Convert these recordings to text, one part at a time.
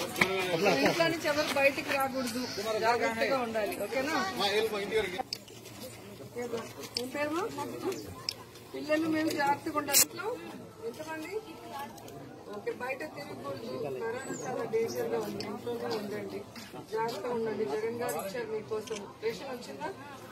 ఇంట్లో నుంచి ఎవరు బయటికి రాకూడదు జాగ్రత్తగా ఉండాలి ఓకేనా ఏదో. ఏం పేరు పిల్లలు మేము జాగ్రత్తగా ఉండాలి ఇంట్లో ఎంతమంది ఓకే బయట తిరగకూడదు కరోనా చాలా డేంజర్ గా ఉంది ఇంట్లోనే ఉండండి జాగ్రత్తగా ఉండండి జగన్ గారు ఇచ్చారు మీకోసం రేషన్ వచ్చిందా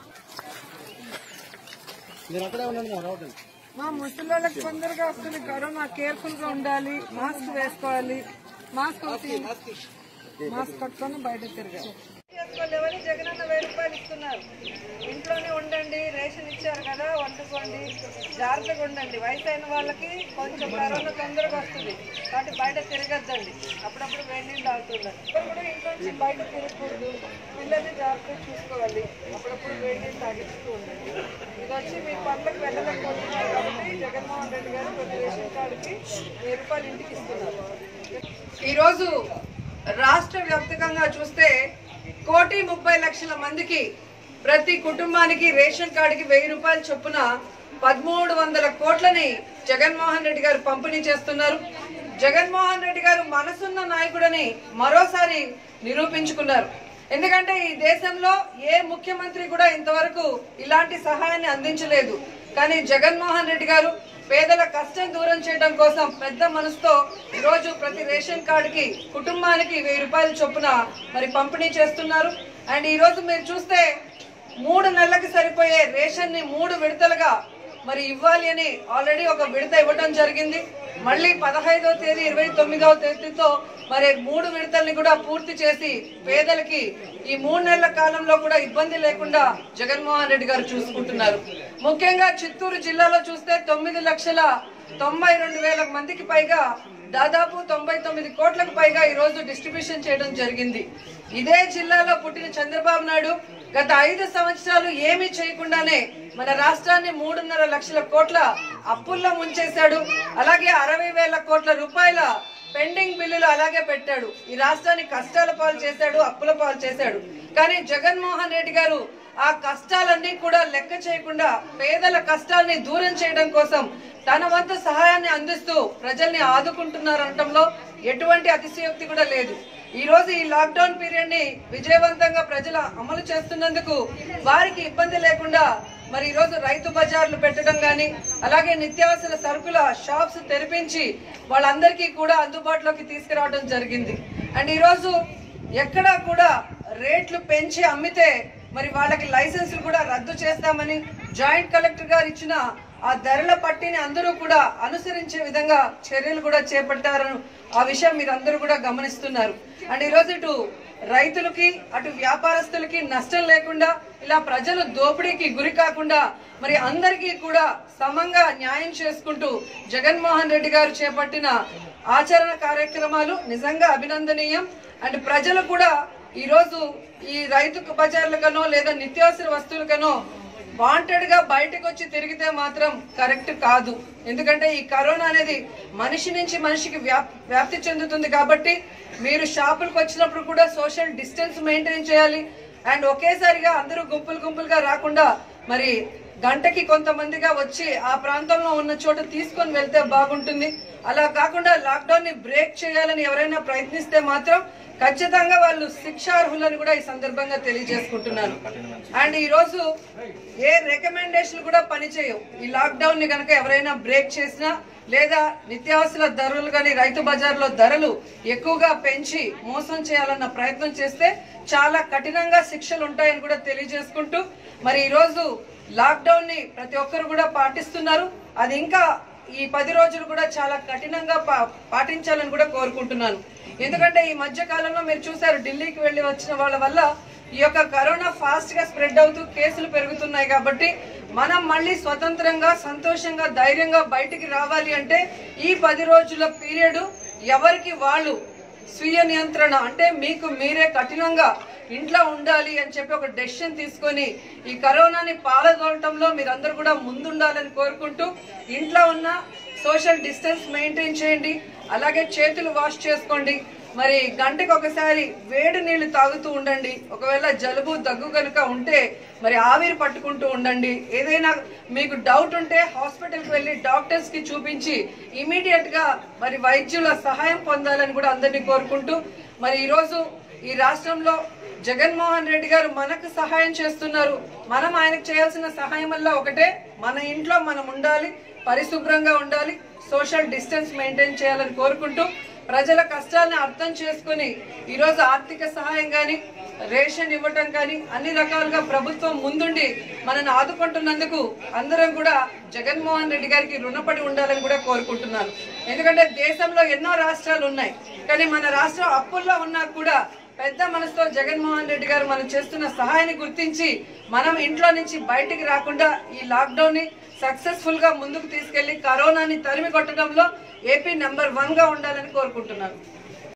మీరు అక్కడే ఉండండి మా రావటం మా ముసలిళ్ళకి తొందరగా వస్తుంది కరోనా కేర్ఫుల్ గా ఉండాలి మాస్క్ వేసుకోవాలి మాస్క్ ఒకటి మాస్క్ కట్టుకొని బయట తిరగాలి వేసుకోలేవని జగన్ అన్న వెయ్యి రూపాయలు ఇస్తున్నారు ఇంట్లోనే ఉండండి రేషన్ ఇచ్చారు కదా వండుకోండి జాగ్రత్తగా ఉండండి వయసు అయిన వాళ్ళకి కొంచెం కరోనా తొందరగా వస్తుంది కాబట్టి బయట తిరగద్దండి అప్పుడప్పుడు వేడి నీళ్ళు తాగుతుండండి ఇప్పుడు కూడా ఇంట్లో నుంచి బయట తిరగకూడదు పిల్లల్ని జాగ్రత్తగా చూసుకోవాలి అప్పుడప్పుడు వేడి నీళ్ళు తాగిస్తూ ఉండండి ఇది వచ్చి మీ పనులకు వెళ్ళలేకపోతున్నారు కాబట్టి జగన్మోహన్ రెడ్డి గారు కొన్ని రేషన్ కార్డుకి వెయ్యి రూపాయలు ఇంటికి ఇస్తున్నారు ఈరోజు రాష్ట్ర వ్యాప్తంగా చూస్తే కోటి ముప్పై లక్షల మందికి ప్రతి కుటుంబానికి రేషన్ కార్డుకి వెయ్యి రూపాయల చొప్పున పదమూడు వందల కోట్లని జగన్మోహన్ రెడ్డి గారు పంపిణీ చేస్తున్నారు జగన్మోహన్ రెడ్డి గారు మనసున్న నాయకుడని మరోసారి నిరూపించుకున్నారు ఎందుకంటే ఈ దేశంలో ఏ ముఖ్యమంత్రి కూడా ఇంతవరకు ఇలాంటి సహాయాన్ని అందించలేదు కానీ జగన్మోహన్ రెడ్డి గారు పేదల కష్టం దూరం చేయడం కోసం పెద్ద మనసుతో ఈరోజు ప్రతి రేషన్ కార్డుకి కుటుంబానికి వెయ్యి రూపాయల చొప్పున మరి పంపిణీ చేస్తున్నారు అండ్ ఈ రోజు మీరు చూస్తే మూడు నెలలకు సరిపోయే రేషన్ ని మూడు విడతలుగా మరి ఇవ్వాలి అని ఆల్రెడీ ఒక విడత ఇవ్వడం జరిగింది మళ్ళీ పదహైదో తేదీ ఇరవై తొమ్మిదవ తేదీతో మరి మూడు విడతల్ని కూడా పూర్తి చేసి పేదలకి ఈ మూడు నెలల కాలంలో కూడా ఇబ్బంది లేకుండా జగన్మోహన్ రెడ్డి గారు చూసుకుంటున్నారు ముఖ్యంగా చిత్తూరు జిల్లాలో చూస్తే తొమ్మిది లక్షల తొంభై రెండు వేల మందికి పైగా దాదాపు తొంభై తొమ్మిది కోట్లకు పైగా ఈ రోజు డిస్ట్రిబ్యూషన్ చేయడం జరిగింది ఇదే జిల్లాలో పుట్టిన చంద్రబాబు నాయుడు గత ఐదు సంవత్సరాలు ఏమీ చేయకుండానే మన రాష్ట్రాన్ని మూడున్నర లక్షల కోట్ల అప్పుల్లో ముంచేశాడు అలాగే అరవై వేల కోట్ల రూపాయల పెండింగ్ బిల్లులు అలాగే పెట్టాడు ఈ రాష్ట్రాన్ని కష్టాల పాలు చేశాడు అప్పుల పాలు చేశాడు కానీ జగన్మోహన్ రెడ్డి గారు ఆ కష్టాలన్నీ కూడా లెక్క చేయకుండా పేదల కష్టాల్ని దూరం చేయడం కోసం తన వంతు సహాయాన్ని అందిస్తూ ప్రజల్ని ఆదుకుంటున్నారనటంలో ఎటువంటి అతిశయోక్తి కూడా లేదు ఈ రోజు ఈ లాక్డౌన్ పీరియడ్ ని విజయవంతంగా ప్రజలు అమలు చేస్తున్నందుకు వారికి ఇబ్బంది లేకుండా మరి ఈ రోజు రైతు బజార్లు పెట్టడం గాని అలాగే నిత్యావసర సరుకుల షాప్స్ తెరిపించి వాళ్ళందరికీ కూడా అందుబాటులోకి తీసుకురావడం జరిగింది అండ్ ఈ రోజు ఎక్కడా కూడా రేట్లు పెంచి అమ్మితే మరి వాళ్ళకి లైసెన్సులు కూడా రద్దు చేస్తామని జాయింట్ కలెక్టర్ గారు ఇచ్చిన ఆ ధరల పట్టిని అందరూ కూడా అనుసరించే విధంగా చర్యలు కూడా చేపట్టారు ఆ విషయం మీరు అందరూ కూడా గమనిస్తున్నారు అండ్ ఈరోజు ఇటు రైతులకి అటు వ్యాపారస్తులకి నష్టం లేకుండా ఇలా ప్రజలు దోపిడీకి గురి కాకుండా మరి అందరికీ కూడా సమంగా న్యాయం చేసుకుంటూ జగన్మోహన్ రెడ్డి గారు చేపట్టిన ఆచరణ కార్యక్రమాలు నిజంగా అభినందనీయం అండ్ ప్రజలు కూడా ఈ రోజు ఈ రైతు బజార్లకనో లేదా నిత్యావసర వస్తువులకనో వాంటెడ్ గా బయటకు వచ్చి తిరిగితే మాత్రం కరెక్ట్ కాదు ఎందుకంటే ఈ కరోనా అనేది మనిషి నుంచి మనిషికి వ్యాప్- వ్యాప్తి చెందుతుంది కాబట్టి మీరు షాపులకు వచ్చినప్పుడు కూడా సోషల్ డిస్టెన్స్ మెయింటైన్ చేయాలి అండ్ ఒకేసారిగా అందరూ గుంపులు గుంపులుగా రాకుండా మరి గంటకి కొంతమందిగా వచ్చి ఆ ప్రాంతంలో ఉన్న చోట తీసుకొని వెళ్తే బాగుంటుంది అలా కాకుండా లాక్డౌన్ ని బ్రేక్ చేయాలని ఎవరైనా ప్రయత్నిస్తే మాత్రం ఖచ్చితంగా వాళ్ళు శిక్షార్హులని కూడా ఈ సందర్భంగా తెలియజేసుకుంటున్నాను అండ్ ఈ రోజు ఏ రికమెండేషన్ కూడా పనిచేయవు ఈ లాక్డౌన్ ని కనుక ఎవరైనా బ్రేక్ చేసినా లేదా నిత్యావసర ధరలు కానీ రైతు బజార్లో ధరలు ఎక్కువగా పెంచి మోసం చేయాలన్న ప్రయత్నం చేస్తే చాలా కఠినంగా శిక్షలు ఉంటాయని కూడా తెలియజేసుకుంటూ మరి ఈ రోజు లాక్డౌన్ ని ప్రతి ఒక్కరు కూడా పాటిస్తున్నారు అది ఇంకా ఈ పది రోజులు కూడా చాలా కఠినంగా పా- పాటించాలని కూడా కోరుకుంటున్నాను ఎందుకంటే ఈ మధ్య కాలంలో మీరు చూసారు ఢిల్లీకి వెళ్ళి వచ్చిన వాళ్ళ వల్ల ఈ యొక్క కరోనా ఫాస్ట్ గా స్ప్రెడ్ అవుతూ కేసులు పెరుగుతున్నాయి కాబట్టి మనం మళ్ళీ స్వతంత్రంగా సంతోషంగా ధైర్యంగా బయటికి రావాలి అంటే ఈ పది రోజుల పీరియడ్ ఎవరికి వాళ్ళు స్వీయ నియంత్రణ అంటే మీకు మీరే కఠినంగా ఇంట్లో ఉండాలి అని చెప్పి ఒక డెసిషన్ తీసుకొని ఈ కరోనాని పాలదోలటంలో మీరందరూ కూడా ముందుండాలని కోరుకుంటూ ఇంట్లో ఉన్న సోషల్ డిస్టెన్స్ మెయింటైన్ చేయండి అలాగే చేతులు వాష్ చేసుకోండి మరి గంటకు ఒకసారి వేడి నీళ్లు తాగుతూ ఉండండి ఒకవేళ జలుబు దగ్గు కనుక ఉంటే మరి ఆవిరి పట్టుకుంటూ ఉండండి ఏదైనా మీకు డౌట్ ఉంటే హాస్పిటల్కి వెళ్ళి డాక్టర్స్ కి చూపించి ఇమీడియట్ గా మరి వైద్యుల సహాయం పొందాలని కూడా అందరినీ కోరుకుంటూ మరి ఈరోజు ఈ రాష్ట్రంలో జగన్మోహన్ రెడ్డి గారు మనకు సహాయం చేస్తున్నారు మనం ఆయనకు చేయాల్సిన సహాయం వల్ల ఒకటే మన ఇంట్లో మనం ఉండాలి పరిశుభ్రంగా ఉండాలి సోషల్ డిస్టెన్స్ మెయింటైన్ చేయాలని కోరుకుంటూ ప్రజల కష్టాలను అర్థం చేసుకుని ఈరోజు ఆర్థిక సహాయం కానీ రేషన్ ఇవ్వటం కానీ అన్ని రకాలుగా ప్రభుత్వం ముందుండి మనల్ని ఆదుకుంటున్నందుకు అందరం కూడా జగన్మోహన్ రెడ్డి గారికి రుణపడి ఉండాలని కూడా కోరుకుంటున్నాను ఎందుకంటే దేశంలో ఎన్నో రాష్ట్రాలు ఉన్నాయి కానీ మన రాష్ట్రం అప్పుల్లో ఉన్నా కూడా పెద్ద మనసుతో జగన్మోహన్ రెడ్డి గారు మనం చేస్తున్న సహాయాన్ని గుర్తించి మనం ఇంట్లో నుంచి బయటికి రాకుండా ఈ లాక్డౌన్ ని సక్సెస్ఫుల్ గా ముందుకు తీసుకెళ్లి కరోనాని తరిమి కొట్టడంలో ఏపీ నెంబర్ వన్ గా ఉండాలని కోరుకుంటున్నాను